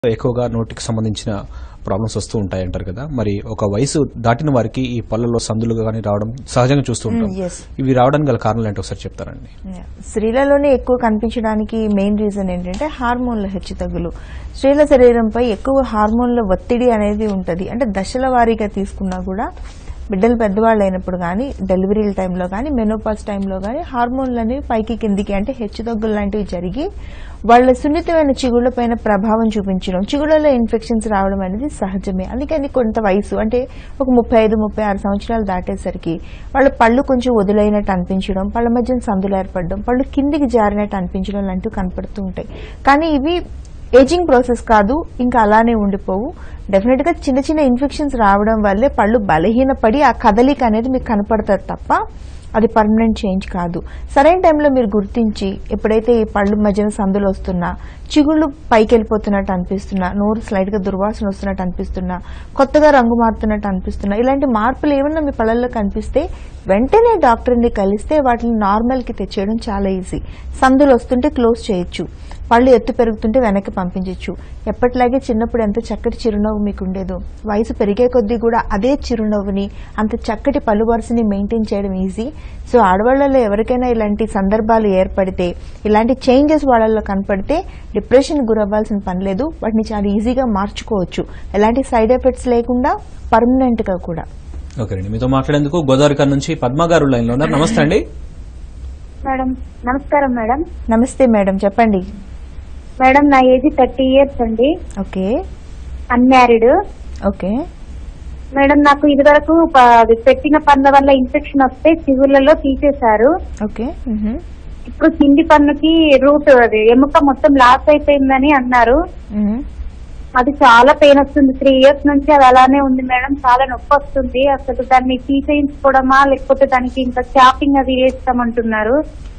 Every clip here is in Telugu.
ఎక్కువగా నోటికి సంబంధించిన ప్రాబ్లమ్స్ వస్తూ ఉంటాయి అంటారు కదా మరి ఒక వయసు దాటిన వారికి ఈ పళ్ళలో సందులుగా కానీ రావడం సహజంగా చూస్తూ ఉంటాం Mm, yes. ఇవి రావడానికి గల కారణాలు ఏంటో ఒకసారి చెప్తారండి Yeah. స్త్రీలలోనే ఎక్కువ కనిపించడానికి మెయిన్ రీజన్ ఏంటంటే హార్మోన్ల హెచ్చుతగ్గులు స్త్రీల శరీరంపై ఎక్కువ హార్మోన్ల ఒత్తిడి అనేది ఉంటుంది అంటే దశల వారీగా తీసుకున్నా కూడా బిడ్డలు పెద్దవాళ్ళు అయినప్పుడు కానీ డెలివరీల టైంలో కానీ మెనోపాస్ టైంలో కానీ హార్మోన్లు అనేవి పైకి కిందికి అంటే హెచ్చుతగ్గులు లాంటివి జరిగి వాళ్ళ సున్నితమైన చిగుళ్ళపైన ప్రభావం చూపించడం చిగుళ్ళలో ఇన్ఫెక్షన్స్ రావడం అనేది సహజమే అందుకని కొంత వయసు అంటే ఒక ముప్పై ఐదు ముప్పై ఆరు సంవత్సరాలు దాటేసరికి వాళ్ళ పళ్ళు కొంచెం వదులైనట్టు అనిపించడం పళ్ళ మధ్య సందులు ఏర్పడడం పళ్ళు కిందికి జారినట్టు అనిపించడం లాంటివి కనపడుతూ ఉంటాయి కానీ ఇవి ఏజింగ్ ప్రాసెస్ కాదు ఇంకా అలానే ఉండిపోవు డెఫినెట్ గా చిన్న చిన్న ఇన్ఫెక్షన్స్ రావడం వల్లే పళ్ళు బలహీనపడి ఆ కదలిక అనేది మీకు కనపడుతుంది తప్ప అది పర్మనెంట్ చేంజ్ కాదు సరైన టైంలో మీరు గుర్తించి ఎప్పుడైతే ఈ పళ్ళు మధ్యన సందులు వస్తున్నా చిగుళ్ళు పైకి వెళ్ళిపోతున్నట్టు అనిపిస్తున్నా నోరు స్లైడ్ గా దుర్వాసన వస్తున్నట్టు అనిపిస్తున్నా కొత్తగా రంగు మారుతున్నట్టు అనిపిస్తున్నా ఇలాంటి మార్పులు ఏమన్నా మీ పళ్ళల్లో కనిపిస్తే వెంటనే డాక్టర్ని కలిస్తే వాటిని నార్మల్ కి తెచ్చేయడం చాలా ఈజీ సందులు వస్తుంటే క్లోజ్ చేయొచ్చు పళ్ళు ఎత్తు పెరుగుతుంటే వెనక్కి పంపించవచ్చు ఎప్పటిలాగే చిన్నప్పుడు ఎంత చక్కటి చిరునవ్వు మీకు ఉండేదో వయసు పెరిగే కొద్దీ కూడా అదే చిరునవ్వుని అంత చక్కటి పళ్ళు వరుసని మెయింటైన్ చేయడం ఈజీ సో ఆడవాళ్లలో ఎవరికైనా ఇలాంటి సందర్భాలు ఏర్పడితే ఇలాంటి చేంజెస్ వాళ్ళల్లో కనపడితే డిప్రెషన్ గురవ్వాల్సిన పని లేదు వాటిని చాలా ఈజీగా మార్చుకోవచ్చు ఎలాంటి సైడ్ ఎఫెక్ట్స్ లేకుండా పర్మనెంట్ గా కూడా ఓకేనండి మీతో మాట్లాడేందుకు గోదావరికర్ నుంచి పద్మ గారు లైన్ లో ఉన్నారు నమస్తే అండి మేడం నమస్కారం మేడం నమస్తే మేడం చెప్పండి మేడం నా ఏజ్ థర్టీ ఇయర్స్ అండి ఓకే అన్మ్యారీడ్ ఓకే మేడం నాకు ఇదివరకు ప- అది పెట్టిన పన్ను వల్ల ఇన్ఫెక్షన్ వస్తే చిగుళ్ళలో తీసేశారు ఓకే మ్హూ. ఇప్పుడు కింది పన్నుకి రూట్ అది ఎముక మొత్తం లాస్ అయిపోయిందని అన్నారు మ్హూ. అది చాలా పెయిన్ వస్తుంది త్రీ ఇయర్స్ నుంచి అది అలానే ఉంది మేడం చాలా నొప్పి వస్తుంది అసలు దాన్ని తీసేయించుకోవడమా లేకపోతే దానికి ఇంకా చాపింగ్ అది వేస్తామంటున్నారు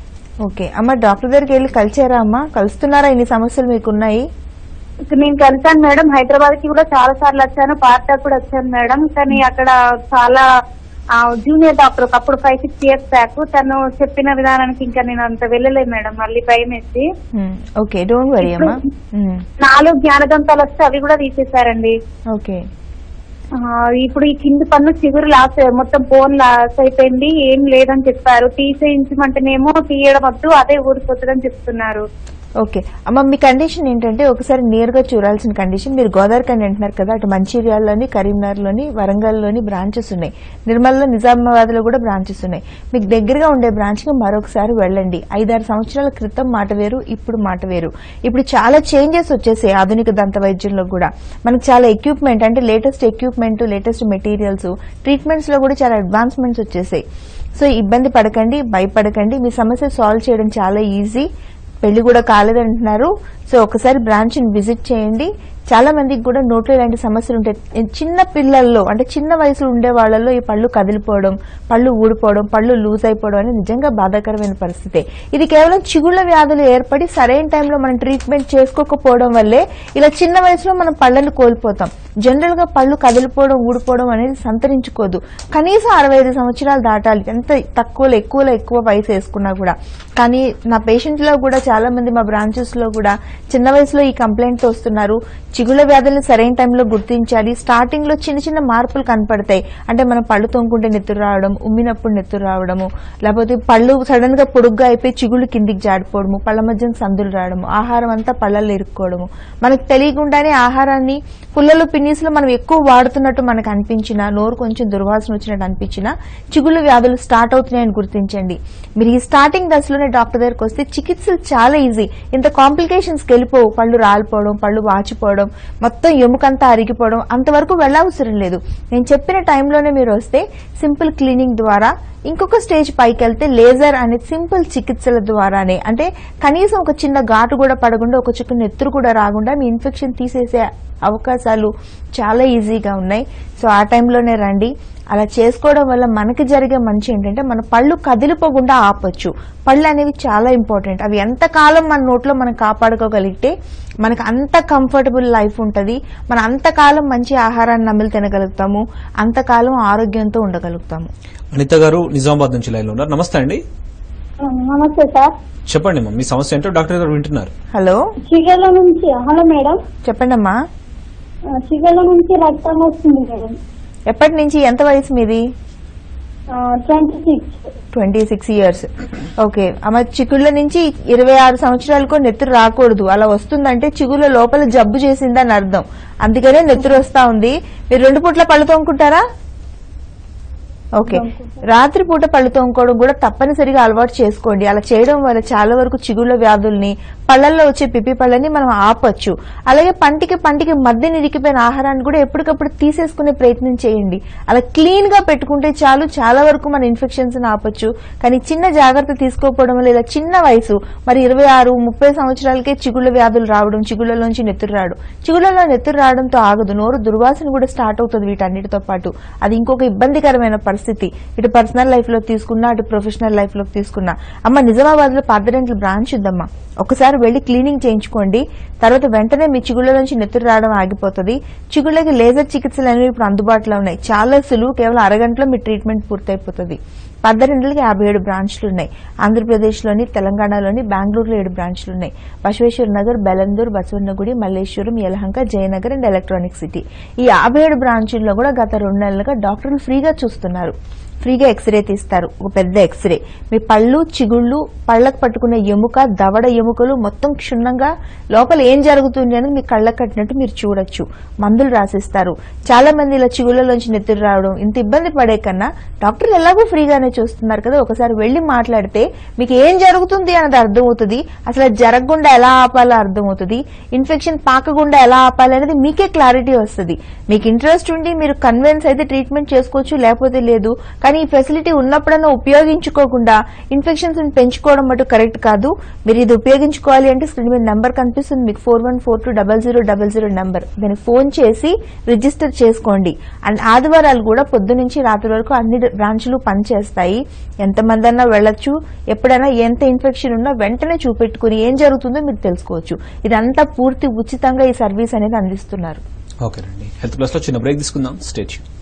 ఓకే అమ్మ డాక్టర్ దగ్గరికి వెళ్ళి కలిసారా అమ్మా కలుస్తున్నారా ఇన్ని సమస్యలు మీకున్నాయి ఇక నేను కలిసాను మేడం హైదరాబాద్ కి కూడా చాలా సార్లు వచ్చాను పార్టా కూడా వచ్చాను మేడం కానీ అక్కడ చాలా ఆ, జూనియర్ డాక్టర్ ఒకప్పుడు ఫైవ్ సిక్స్ ఇయర్స్ బ్యాక్ తను చెప్పిన విధానానికి ఇంకా నేను అంత వెళ్ళలేదు మేడం మళ్ళీ భయం వేసి మ్మ్. ఓకే డోంట్ వరీ అమ్మా మ్మ్. నాలుగు జ్ఞానదంతాలు వస్తే అవి కూడా తీసేశారండి ఓకే ఆ, ఇప్పుడు ఈ కింది పన్ను చిగురు లాస్ మొత్తం బోన్ లాస్ అయిపోయింది ఏం లేదని చెప్పారు తీసేయించమంటేనేమో తీయడం వద్దు అదే ఊడిపోతుందని చెప్తున్నారు ఓకే అమ్మ మీ కండిషన్ ఏంటంటే ఒకసారి నేరుగా చూడాల్సిన కండిషన్ మీరు గోదావరి కండి అంటున్నారు కదా అటు మంచిర్యాలలోని కరీంనగర్లోని వరంగల్లోని బ్రాంచెస్ ఉన్నాయి నిర్మల్లో నిజామాబాద్లో కూడా బ్రాంచెస్ ఉన్నాయి మీకు దగ్గరగా ఉండే బ్రాంచ్కి మరొకసారి వెళ్ళండి ఐదారు సంవత్సరాల క్రితం మాట వేరు ఇప్పుడు మాట వేరు ఇప్పుడు చాలా చేంజెస్ వచ్చేసాయి ఆధునిక దంత వైద్యంలో కూడా మనకు చాలా ఎక్విప్మెంట్ అంటే latest equipment latest materials treatments లో కూడా చాలా అడ్వాన్స్మెంట్స్ వచ్చేసాయి సో ఇబ్బంది పడకండి భయపడకండి మీ సమస్య సాల్వ్ చేయడం చాలా ఈజీ పెళ్లి కూడా కాలేదంటున్నారు సో ఒకసారి బ్రాంచ్ ని విజిట్ చేయండి చాలా మందికి కూడా నోట్లో ఇలాంటి సమస్యలు ఉంటాయి చిన్న పిల్లల్లో అంటే చిన్న వయసులో ఉండే వాళ్ళల్లో ఈ పళ్ళు కదిలిపోవడం పళ్ళు ఊడిపోవడం పళ్ళు లూజ్ అయిపోవడం అనేది నిజంగా బాధాకరమైన పరిస్థితి ఇది కేవలం చిగుళ్ళ వ్యాధులు ఏర్పడి సరైన టైంలో మనం ట్రీట్మెంట్ చేసుకోకపోవడం వల్లే ఇలా చిన్న వయసులో మనం పళ్ళని కోల్పోతాం జనరల్ గా పళ్ళు కదిలిపోవడం ఊడిపోవడం అనేది సంతరించుకోదు కనీసం అరవై ఐదు సంవత్సరాలు దాటాలి ఎంత తక్కువలో ఎక్కువలో ఎక్కువ వయసు వేసుకున్నా కూడా కానీ నా పేషెంట్ లో కూడా చాలా మంది మా బ్రాంచెస్ లో కూడా చిన్న వయసులో ఈ కంప్లైంట్ తో వస్తున్నారు చిగుళ్ళ వ్యాధులను సరైన టైంలో గుర్తించాలి స్టార్టింగ్ లో చిన్న చిన్న మార్పులు కనపడతాయి అంటే మనం పళ్ళు తోముకుంటే నెత్తురు రావడం ఉమ్మినప్పుడు నెత్తురు రావడము లేకపోతే పళ్ళు సడన్ గా పొడుగ్గా అయిపోయి చిగుళ్ళు కిందికి జాడిపోవడము పళ్ళ మధ్యన సందులు రావడము ఆహారం అంతా పళ్ళల్లో ఇరుక్కోవడము మనకు తెలియకుండానే ఆహారాన్ని పుల్లలు పిన్నీసులు మనం ఎక్కువ వాడుతున్నట్టు మనకు అనిపించినా నోరు కొంచెం దుర్వాసన వచ్చినట్టు అనిపించినా చిగుళ్ళు వ్యాధులు స్టార్ట్ అవుతున్నాయని గుర్తించండి మీరు ఈ స్టార్టింగ్ దశలోనే డాక్టర్ దగ్గరకు వస్తే చికిత్సలు చాలా ఈజీ ఇంత కాంప్లికేషన్స్కి వెళ్ళిపోవు పళ్ళు రాలిపోవడం పళ్ళు వాచిపోవడం మొత్తం ఎముకంతా అరిగిపోవడం అంతవరకు వెళ్ళవసరం లేదు నేను చెప్పిన టైంలోనే మీరు వస్తే సింపుల్ క్లీనింగ్ ద్వారా ఇంకొక స్టేజ్ పైకి వెళ్తే లేజర్ అనే సింపుల్ చికిత్సల ద్వారానే అంటే కనీసం ఒక చిన్న ఘాటు కూడా పడకుండా ఒక చుక్క నెత్తురు కూడా రాకుండా మీ ఇన్ఫెక్షన్ తీసేసే అవకాశాలు చాలా ఈజీగా ఉన్నాయి సో ఆ టైంలోనే రండి అలా చేసుకోవడం వల్ల మనకి జరిగే మంచి ఏంటంటే మన పళ్ళు కదిలిపోకుండా ఆపొచ్చు పళ్ళు అనేవి చాలా ఇంపార్టెంట్ అవి ఎంతకాలం మన నోట్లో మనం కాపాడుకోగలిగితే మనకు అంత కంఫర్టబుల్ లైఫ్ ఉంటుంది మనం అంతకాలం మంచి ఆహారాన్ని నమిలి తినగలుగుతాము అంతకాలం ఆరోగ్యంతో ఉండగలుగుతాము అనిత గారు నిజామాబాద్ నుంచి లైన్ లో ఉన్నారు నమస్తే అండి నమస్తే సార్ చెప్పండి అమ్మా మీ సమస్య ఏంటో డాక్టర్ గారు వింటున్నారు హలో చిగల నుంచి హలో మేడం చెప్పండి అమ్మా చిగల నుంచి రక్తం వస్తుంది మేడం ఎప్పటి నుంచి ఎంత వయసు మీది twenty six twenty six years okay అమ్మ చిగుళ్ళ నుంచి ఇరవై ఆరు సంవత్సరాలకు నెత్తురు రాకూడదు అలా వస్తుందంటే చిగుళ్ళ లోపల జబ్బు చేసిందని అర్థం అందుకనే నెత్తురు వస్తా ఉంది మీరు రెండు పూట్ల పళ్ళు తోముకుంటారా ఓకే రాత్రి పూట పళ్ళు తోముకోవడం కూడా తప్పనిసరిగా అలవాటు చేసుకోండి అలా చేయడం వల్ల చాలా వరకు చిగుళ్ళ వ్యాధుల్ని పళ్ళల్లో వచ్చే పిప్పి పళ్ళని మనం ఆపొచ్చు అలాగే పంటికి పంటికి మధ్య నిరికిపోయిన ఆహారాన్ని కూడా ఎప్పటికప్పుడు తీసేసుకునే ప్రయత్నం చేయండి అలా క్లీన్ గా పెట్టుకుంటే చాలు చాలా వరకు మన ఇన్ఫెక్షన్స్ ఆపొచ్చు కానీ చిన్న జాగ్రత్త తీసుకోకపోవడం వల్ల ఇలా చిన్న వయసు మరి ఇరవై ఆరు ముప్పై సంవత్సరాలకే చిగుళ్ళ వ్యాధులు రావడం చిగుళ్ళలోంచి నెత్తురు రావడం చిగుళ్ళలో నెత్తురు రావడంతో ఆగదు నోరు దుర్వాసన కూడా స్టార్ట్ అవుతుంది వీటన్నిటితో పాటు అది ఇంకొక ఇబ్బందికరమైన పరిస్థితి ఇటు పర్సనల్ లైఫ్ లో తీసుకున్నా అటు ప్రొఫెషనల్ లైఫ్ లో తీసుకున్నా అమ్మ నిజామాబాద్ లో పార్దరెంట్ల బ్రాంచ్ ఉందమ్మా ఒకసారి వెళ్లి క్లీనింగ్ చేయించుకోండి తర్వాత వెంటనే మీ చిగుళ్ళ నుంచి నెత్తురు రావడం ఆగిపోతుంది చిగుళ్ళకి లేజర్ చికిత్సలు అనేవి ఇప్పుడు అందుబాటులో ఉన్నాయి చాలా సులువు కేవలం అరగంటలో మీ ట్రీట్మెంట్ పూర్తయిపోతుంది పద్దరిండ్లకి యాభై ఏడు బ్రాంచ్లు ఉన్నాయి ఆంధ్రప్రదేశ్లోని తెలంగాణలోని బెంగళూరులో ఏడు బ్రాంచ్లు ఉన్నాయి Basaveshwara Nagar Bellandur Basavanagudi Malleshwaram Yelahanka Jayanagar and Electronic City ఈ యాభై ఏడు బ్రాంచీల్లో కూడా గత రెండు నెలలుగా డాక్టర్లు ఫ్రీగా చూస్తున్నారు ఫ్రీగా ఎక్స్రే తీస్తారు ఒక పెద్ద ఎక్స్రే మీ పళ్ళు చిగుళ్ళు పళ్ళకు పట్టుకునే ఎముక దవడ ఎముకలు మొత్తం క్షుణ్ణంగా లోపల ఏం జరుగుతుంది అనేది మీ కళ్ళకు కట్టినట్టు మీరు చూడొచ్చు మందులు రాసిస్తారు చాలా మంది ఇలా చిగుళ్ళలోంచి నెత్తురు రావడం ఇంత ఇబ్బంది పడే కన్నా డాక్టర్లు ఎలాగో ఫ్రీగానే చూస్తున్నారు కదా ఒకసారి వెళ్లి మాట్లాడితే మీకు ఏం జరుగుతుంది అన్నది అర్థమవుతుంది అసలు అది జరగకుండా ఎలా ఆపాలో అర్థమవుతుంది ఇన్ఫెక్షన్ పాకకుండా ఎలా ఆపాలి అనేది మీకే క్లారిటీ వస్తుంది మీకు ఇంట్రెస్ట్ ఉండి మీరు కన్విన్స్ అయితే ట్రీట్మెంట్ చేసుకోవచ్చు లేకపోతే లేదు కానీ ఈ ఫెసిలిటీ ఉన్నప్పుడన్నా ఉపయోగించుకోకుండా ఇన్ఫెక్షన్స్ పెంచుకోవడం మటు కరెక్ట్ కాదు మీరు ఇది ఉపయోగించుకోవాలి అంటే స్క్రీన్ మీద నెంబర్ కనిపిస్తుంది మీకు four one four two double zero double zero number దానికి ఫోన్ చేసి రిజిస్టర్ చేసుకోండి అండ్ ఆదివారాలు కూడా పొద్దు నుంచి రాత్రి వరకు అన్ని బ్రాంచ్లు పనిచేస్తాయి ఎంతమంది అన్నా వెళ్ళొచ్చు ఎప్పుడైనా ఎంత ఇన్ఫెక్షన్ ఉన్నా వెంటనే చూపెట్టుకుని ఏం జరుగుతుందో మీరు తెలుసుకోవచ్చు ఇదంతా పూర్తి ఉచితంగా ఈ సర్వీస్ అనేది అందిస్తున్నారు ఓకేనండి హెల్త్ ప్లస్ లో చిన్న బ్రేక్ తీసుకుందాం స్టేచ్యూ